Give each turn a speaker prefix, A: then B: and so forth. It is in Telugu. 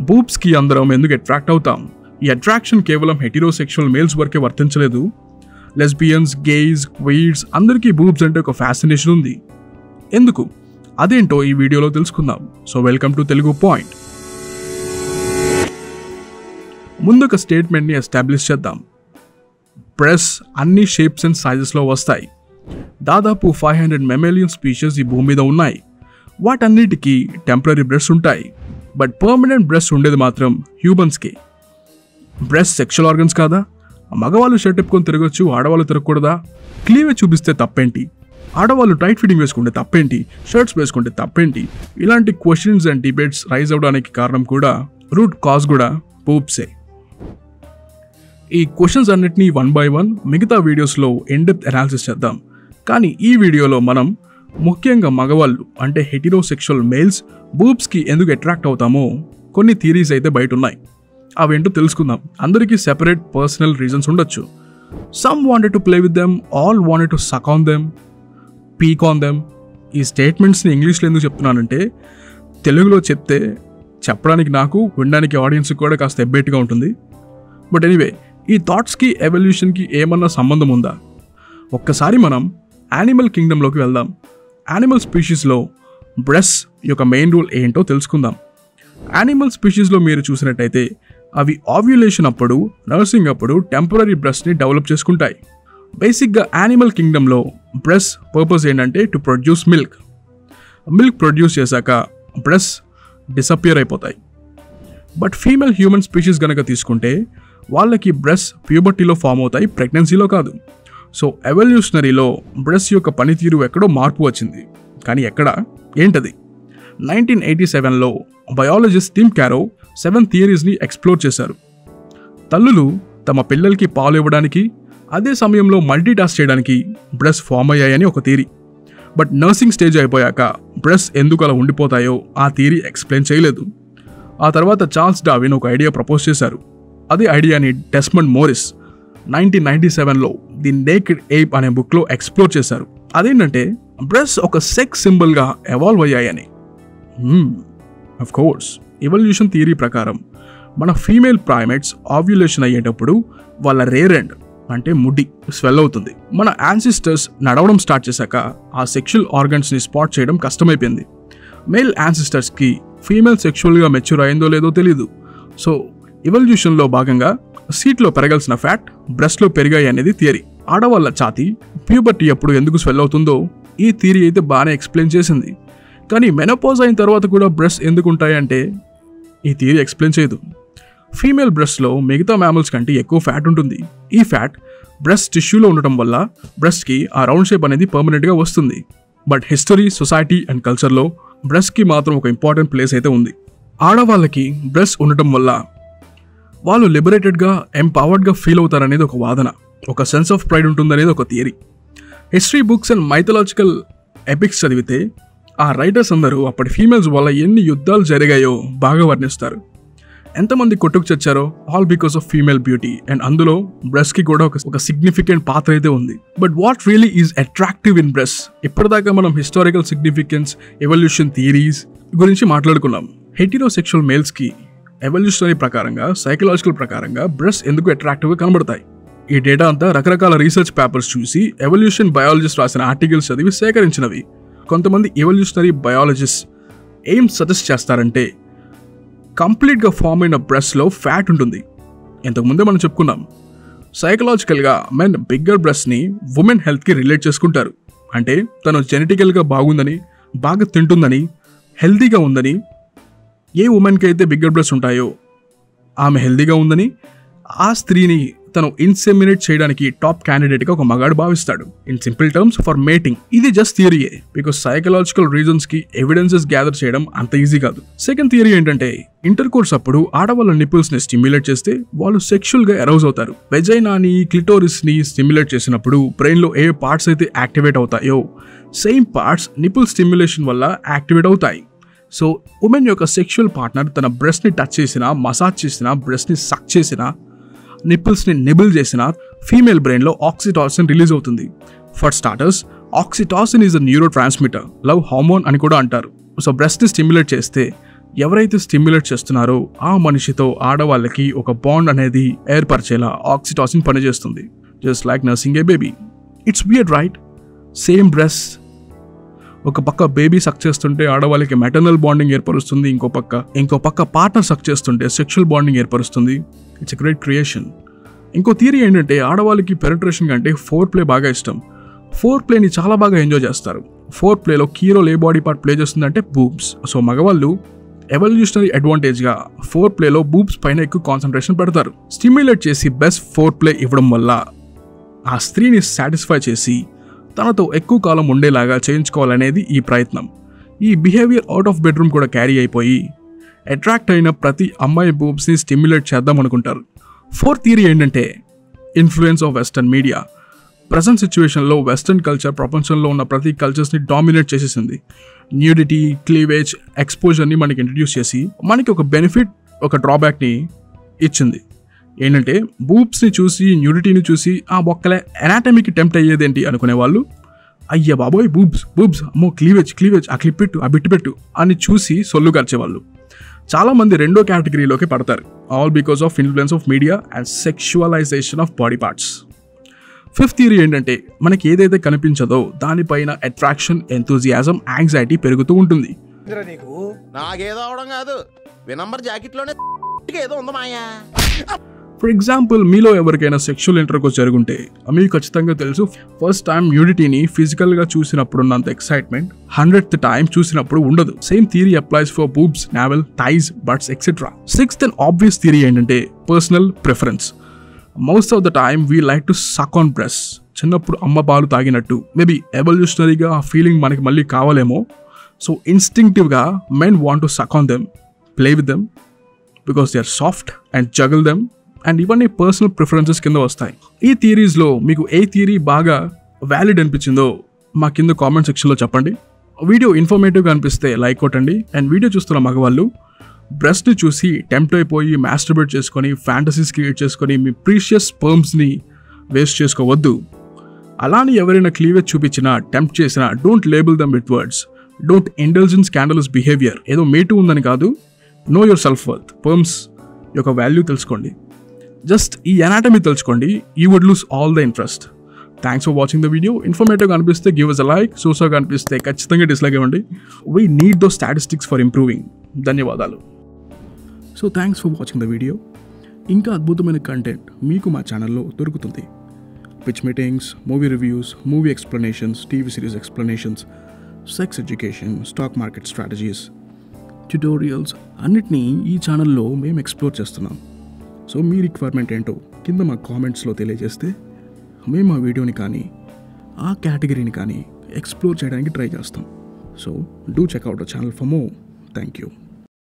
A: బూబ్స్కి అందరం ఎందుకు అట్రాక్ట్ అవుతాం ఈ అట్రాక్షన్ కేవలం హెటిరోసెక్షువల్ మేల్స్ వరకే వర్తించలేదు లెస్బియన్స్ గేయ్స్ క్వీడ్స్ అందరికీ బూబ్స్ అంటే ఒక ఫ్యాసినేషన్ ఉంది ఎందుకు అదేంటో ఈ వీడియోలో తెలుసుకుందాం so welcome to Telugu point ముందు ఒక స్టేట్మెంట్ని ఎస్టాబ్లిష్ చేద్దాం ప్రెస్ అన్ని షేప్స్ అండ్ సైజెస్లో వస్తాయి దాదాపు ఫైవ్ హండ్రెడ్ మెమేలియన్ స్పీషీస్ ఈ భూమి మీద ఉన్నాయి వాటన్నిటికీ టెంపరీ బ్రెస్ ఉంటాయి బట్ పర్మనెంట్ బ్రెస్ ఉండేది మాత్రం హ్యూమన్స్కి బ్రెస్ సెక్షువల్ ఆర్గన్స్ కాదా మగవాళ్ళు షర్ట్ ఎప్పుకొని తిరగచ్చు ఆడవాళ్ళు తిరగకూడదా క్లీవే చూపిస్తే తప్పేంటి ఆడవాళ్ళు టైట్ ఫిట్టింగ్ వేసుకుంటే తప్పేంటి షర్ట్స్ వేసుకుంటే తప్పేంటి ఇలాంటి క్వశ్చన్స్ అండ్ డిబేట్స్ రైజ్ అవడానికి కారణం కూడా రూట్ కాజ్ కూడా పూప్సే ఈ క్వశ్చన్స్ అన్నిటినీ వన్ బై వన్ మిగతా వీడియోస్లో ఎన్డెప్త్ అనాలిసిస్ చేద్దాం కానీ ఈ వీడియోలో మనం ముఖ్యంగా మగవాళ్ళు అంటే హెటిరోసెక్షువల్ మేల్స్ బూబ్స్కి ఎందుకు అట్రాక్ట్ అవుతామో కొన్ని థీరీస్ అయితే బయట ఉన్నాయి అవేంటో తెలుసుకుందాం అందరికీ సెపరేట్ పర్సనల్ రీజన్స్ ఉండొచ్చు some wanted to play with them all wanted to suck on them peek on them ఈ స్టేట్మెంట్స్ని ఇంగ్లీష్లో ఎందుకు చెప్తున్నానంటే తెలుగులో చెప్తే చెప్పడానికి నాకు వినడానికి ఆడియన్స్కి కూడా కాస్త ఎబ్బేట్గా ఉంటుంది బట్ ఎనీవే ఈ థాట్స్కి ఎవల్యూషన్కి ఏమన్నా సంబంధం ఉందా ఒక్కసారి మనం యానిమల్ కింగ్డమ్లోకి వెళ్దాం యానిమల్ స్పీషీస్లో బ్రెస్ యొక్క మెయిన్ రూల్ ఏంటో తెలుసుకుందాం యానిమల్ స్పీషీస్లో మీరు చూసినట్టయితే అవి ఆవ్యులేషన్ అప్పుడు నర్సింగ్ అప్పుడు టెంపరీ బ్రెస్ట్ని డెవలప్ చేసుకుంటాయి బేసిక్గా యానిమల్ కింగ్డమ్లో బ్రెస్ పర్పస్ ఏంటంటే to produce milk milk produce చేశాక బ్రెస్ డిసపియర్ అయిపోతాయి బట్ ఫీమేల్ హ్యూమన్ స్పీషీస్ కనుక తీసుకుంటే వాళ్ళకి బ్రెస్ ప్యూబర్టీలో ఫామ్ అవుతాయి ప్రెగ్నెన్సీలో కాదు సో ఎవల్యూషనరీలో బ్రెస్ యొక్క పనితీరు ఎక్కడో మార్పు వచ్చింది కానీ ఎక్కడ ఏంటది నైన్టీన్ ఎయిటీ సెవెన్లో బయాలజిస్ట్ టిమ్ క్యారో సెవెన్ థియరీస్ని ఎక్స్ప్లోర్ చేశారు తల్లులు తమ పిల్లలకి పాలు ఇవ్వడానికి అదే సమయంలో మల్టీ టాస్క్ చేయడానికి బ్రెస్ ఫామ్ అయ్యాయని ఒక థియరీ బట్ నర్సింగ్ స్టేజ్ అయిపోయాక బ్రెస్ ఎందుకు అలా ఉండిపోతాయో ఆ థియరీ ఎక్స్ప్లెయిన్ చేయలేదు ఆ తర్వాత చార్ల్స్ డావిన్ ఒక ఐడియా ప్రపోజ్ చేశారు అదే ఐడియాని డెస్మండ్ మోరిస్ నైన్టీన్ నైన్టీ సెవెన్లో ది నేకెడ్ ఎయిప్ అనే బుక్లో ఎక్స్ప్లోర్ చేశారు అదేంటంటే బ్రెస్ ఒక సెక్స్ సింబల్గా ఎవాల్వ్ అయ్యాయని అఫ్ కోర్స్ ఎవల్యూషన్ థియరీ ప్రకారం మన ఫీమేల్ ప్రైమేట్స్ ఆవ్యులేషన్ అయ్యేటప్పుడు వాళ్ళ రేర్ ఎండ్ అంటే ముడి స్వెల్ అవుతుంది మన యాన్సిస్టర్స్ నడవడం స్టార్ట్ చేశాక ఆ సెక్షువల్ ఆర్గన్స్ని స్పాట్ చేయడం కష్టమైపోయింది మేల్ యాన్సిస్టర్స్కి ఫీమేల్ సెక్షువల్గా మెచ్యూర్ అయిందో లేదో తెలియదు సో ఎవల్యూషన్లో భాగంగా సీట్లో పెరగాల్సిన ఫ్యాట్ బ్రెస్ట్లో పెరిగాయి అనేది థియరీ ఆడవాళ్ళ ఛాతీ ప్యూబర్టీ అప్పుడు ఎందుకు స్వెల్ అవుతుందో ఈ థియరీ అయితే బాగానే ఎక్స్ప్లెయిన్ చేసింది కానీ మెనోపోజ్ అయిన తర్వాత కూడా బ్రెస్ట్ ఎందుకు ఉంటాయంటే ఈ థియరీ ఎక్స్ప్లెయిన్ చేయదు ఫీమేల్ బ్రెస్ట్లో మిగతా మ్యామల్స్ కంటే ఎక్కువ ఫ్యాట్ ఉంటుంది ఈ ఫ్యాట్ బ్రెస్ట్ టిష్యూలో ఉండటం వల్ల బ్రెస్ట్కి ఆ రౌండ్ షేప్ అనేది పర్మనెంట్గా వస్తుంది బట్ హిస్టరీ సొసైటీ అండ్ కల్చర్లో బ్రెస్ట్కి మాత్రం ఒక ఇంపార్టెంట్ ప్లేస్ అయితే ఉంది ఆడవాళ్ళకి బ్రెస్ట్ ఉండటం వల్ల వాళ్ళు లిబరేటెడ్గా ఎంపవర్డ్గా ఫీల్ అవుతారనేది ఒక వాదన ఒక సెన్స్ ఆఫ్ ప్రైడ్ ఉంటుందనేది ఒక theory history books and mythological epics చదివితే ఆ రైటర్స్ అందరూ అప్పటి ఫీమేల్స్ వల్ల ఎన్ని యుద్ధాలు జరిగాయో బాగా వర్ణిస్తారు ఎంతమంది కొట్టుకు చచ్చారో all because of female beauty and అందులో బ్రెస్ట్కి కూడా ఒక ఒక సిగ్నిఫికెంట్ పాత్ర అయితే ఉంది but what really is attractive in breasts ఇప్పటిదాకా మనం హిస్టారికల్ సిగ్నిఫికెన్స్ ఎవల్యూషన్ థియరీస్ గురించి మాట్లాడుకున్నాం హెటిరోసెక్షువల్ మేల్స్కి ఎవల్యూషనరీ ప్రకారంగా సైకలాజికల్ ప్రకారంగా బ్రెస్ ఎందుకు అట్రాక్టివ్గా కనబడతాయి ఈ డేటా అంతా రకరకాల రీసెర్చ్ పేపర్స్ చూసి ఎవల్యూషన్ బయాలజిస్ట్ రాసిన ఆర్టికల్స్ చదివి సేకరించినవి కొంతమంది ఎవల్యూషనరీ బయాలజిస్ట్ ఏం సజెస్ట్ చేస్తారంటే కంప్లీట్గా ఫామ్ అయిన బ్రెస్ట్లో ఫ్యాట్ ఉంటుంది ఇంతకుముందే మనం చెప్పుకున్నాం సైకలాజికల్గా మెన్ బిగ్గర్ బ్రెస్ట్ని ఉమెన్ హెల్త్కి రిలేట్ చేసుకుంటారు అంటే తను జెనెటికల్గా బాగుందని బాగా తింటుందని హెల్తీగా ఉందని ఏ ఉమెన్కి అయితే బిగ్గర్ బ్రెస్ట్ ఉంటాయో ఆమె హెల్తీగా ఉందని ఆ స్త్రీని తను ఇన్సెమినేట్ చేయడానికి టాప్ క్యాండిడేట్గా ఒక మగాడు భావిస్తాడు in simple terms for mating ఇది జస్ట్ థియరీయే బికాస్ సైకలాజికల్ రీజన్స్కి ఎవిడెన్సెస్ గ్యాదర్ చేయడం అంత ఈజీ కాదు సెకండ్ థియరీ ఏంటంటే ఇంటర్ కోర్స్ అప్పుడు ఆడవాళ్ళ నిపుల్స్ని స్టిమ్యులేట్ చేస్తే వాళ్ళు సెక్షువల్గా ఎరౌజ్ అవుతారు వెజైనాని క్లిటోరిస్ని స్టిమ్యులేట్ చేసినప్పుడు బ్రెయిన్లో ఏ పార్ట్స్ అయితే యాక్టివేట్ అవుతాయో సేమ్ పార్ట్స్ నిపుల్ స్టిమ్యులేషన్ వల్ల యాక్టివేట్ అవుతాయి సో ఉమెన్ యొక్క సెక్షువల్ పార్ట్నర్ తన బ్రెస్ట్ని టచ్ చేసినా మసాజ్ చేసినా బ్రెస్ట్ని సక్ చేసినా నిప్పుల్స్ని నిబుల్ చేసిన ఫీమేల్ బ్రెయిన్లో ఆక్సిటాసిన్ రిలీజ్ అవుతుంది for starters oxytocin is a neurotransmitter love hormone అని కూడా అంటారు సో బ్రెస్ట్ని స్టిమ్యులేట్ చేస్తే ఎవరైతే స్టిమ్యులేట్ చేస్తున్నారో ఆ మనిషితో ఆడవాళ్ళకి ఒక బాండ్ అనేది ఏర్పరిచేలా ఆక్సిటాసిన్ పనిచేస్తుంది just like nursing a baby it's weird right same breast ఒక పక్క బేబీ సక్ చేస్తుంటే ఆడవాళ్ళకి మెటర్నల్ బాండింగ్ ఏర్పరుస్తుంది ఇంకో పక్క ఇంకో పక్క పార్ట్నర్ సక్ చేస్తుంటే సెక్షువల్ బాండింగ్ ఏర్పరుస్తుంది ఇట్స్ ఎ గ్రేట్ క్రియేషన్ ఇంకో థియరీ ఏంటంటే ఆడవాళ్ళకి పెనట్రేషన్ కంటే ఫోర్ ప్లే బాగా ఇష్టం ఫోర్ ప్లేని చాలా బాగా ఎంజాయ్ చేస్తారు ఫోర్ ప్లేలో కీరో ఏ బాడీ పార్ట్ ప్లే చేస్తుందంటే బూబ్స్ సో మగవాళ్ళు ఎవల్యూషనరీ అడ్వాంటేజ్గా ఫోర్ ప్లేలో బూబ్స్ పైన ఎక్కువ కాన్సన్ట్రేషన్ పెడతారు స్టిమ్యులేట్ చేసి బెస్ట్ ఫోర్ ప్లే ఇవ్వడం వల్ల ఆ స్త్రీని సాటిస్ఫై చేసి తనతో ఎక్కువ కాలం ఉండేలాగా చేయించుకోవాలనేది ఈ ప్రయత్నం ఈ బిహేవియర్ అవుట్ ఆఫ్ బెడ్రూమ్ కూడా క్యారీ అయిపోయి అట్రాక్ట్ అయిన ప్రతి అమ్మాయి బూబ్స్ని స్టిమ్యులేట్ చేద్దాం అనుకుంటారు ఫోర్త్ థియరీ ఏంటంటే influence of western media present సిచ్యువేషన్లో వెస్టర్న్ కల్చర్ ప్రపంచంలో ఉన్న ప్రతి కల్చర్స్ని డామినేట్ చేసేసింది న్యూడిటీ క్లీవేజ్ ఎక్స్పోజర్ని మనకి ఇంట్రడ్యూస్ చేసి మనకి ఒక బెనిఫిట్ ఒక డ్రాబ్యాక్ని ఇచ్చింది ఏంటంటే బూప్స్ని చూసి న్యూడిటీని చూసి ఆ బొక్కలే ఎనాటమీకి టెంప్ట్ అయ్యేదేంటి అనుకునే వాళ్ళు అయ్య బాబోయ్ బూబ్స్ బూబ్స్ అమ్మో క్లీవేజ్ క్లీవేజ్ ఆ క్లిప్ పెట్టు ఆ బిట్టు పెట్టు అని చూసి సొల్లు కార్చేవాళ్ళు చాలా మంది రెండో కేటగిరీలోకి పడతారు all because of influence of media and sexualization of body parts fifth theory ఏంటంటే మనకి ఏదైతే కనిపించదో దానిపైన అట్రాక్షన్ ఎంతూజియాజం యాంగ్జైటీ పెరుగుతూ ఉంటుంది
B: ఇందిరా నీకు
C: నాకేదో అవడం కాదు వినంబర్ జాకెట్ లోనే ఏదో ఉంది మాయా
A: ఫర్ ఎగ్జాంపుల్ మీలో ఎవరికైనా సెక్షువల్ ఇంటర్కోర్స్ జరుగుంటే మీకు ఖచ్చితంగా తెలుసు ఫస్ట్ టైం న్యూడిటీని ఫిజికల్గా చూసినప్పుడు ఉన్నంత ఎక్సైట్మెంట్ హండ్రెడ్ టైం చూసినప్పుడు ఉండదు same theory applies for boobs navel thighs butts etcetera sixth and obvious theory ఏంటంటే personal preference most of the time we like to suck on breast చిన్నప్పుడు అమ్మ పాలు తాగినట్టు మేబీ ఎవల్యూషనరీగా ఆ ఫీలింగ్ మనకి మళ్ళీ కావాలేమో సో ఇన్స్టింక్టివ్గా men want to suck on them play with them because they are soft and juggle them and ఇవన్నీ పర్సనల్ ప్రిఫరెన్సెస్ కింద వస్తాయి ఈ థియరీస్లో మీకు ఏ థియరీ బాగా వ్యాలిడ్ అనిపించిందో మా కింద కామెంట్ సెక్షన్లో చెప్పండి వీడియో ఇన్ఫర్మేటివ్గా అనిపిస్తే లైక్ కొట్టండి అండ్ వీడియో చూస్తున్న మగవాళ్ళు బ్రెస్ట్ని చూసి టెంప్ట్ అయిపోయి మాస్టర్బేట్ చేసుకొని ఫ్యాంటసీస్ క్రియేట్ చేసుకొని మీ ప్రీషియస్ స్పర్మ్స్ని వేస్ట్ చేసుకోవద్దు అలానే ఎవరైనా క్లీవేజ్ చూపించినా టెంప్ట్ చేసినా don't label them with words don't intelligence in scandalous behaviour ఏదో మేటు ఉందని కాదు నో యువర్ సెల్ఫ్ వర్త్ పర్మ్స్ యొక్క వాల్యూ తెలుసుకోండి జస్ట్ ఈ ఎనాటమీ తెలుసుకోండి you would lose all the interest thanks for watching the video ఇన్ఫర్మేటివ్గా అనిపిస్తే గివ్ అస్ అ లైక్ సోసోగా అనిపిస్తే ఖచ్చితంగా డిస్లైక్ ఇవ్వండి we need though statistics for improving ధన్యవాదాలు so thanks for watching the video ఇంకా అద్భుతమైన కంటెంట్ మీకు మా ఛానల్లో దొరుకుతుంది pitch meetings movie reviews movie explanations TV series explanations sex education stock market strategies tutorials అన్నిటినీ ఈ ఛానల్లో మేము ఎక్స్ప్లోర్ చేస్తున్నాం సో మీ రిక్వైర్మెంట్ ఏంటో కింద మా కామెంట్స్లో తెలియజేస్తే మేము ఆ వీడియోని కానీ ఆ కేటగిరీని కానీ ఎక్స్ప్లోర్ చేయడానికి ట్రై చేస్తాం so do check out the channel for more thank you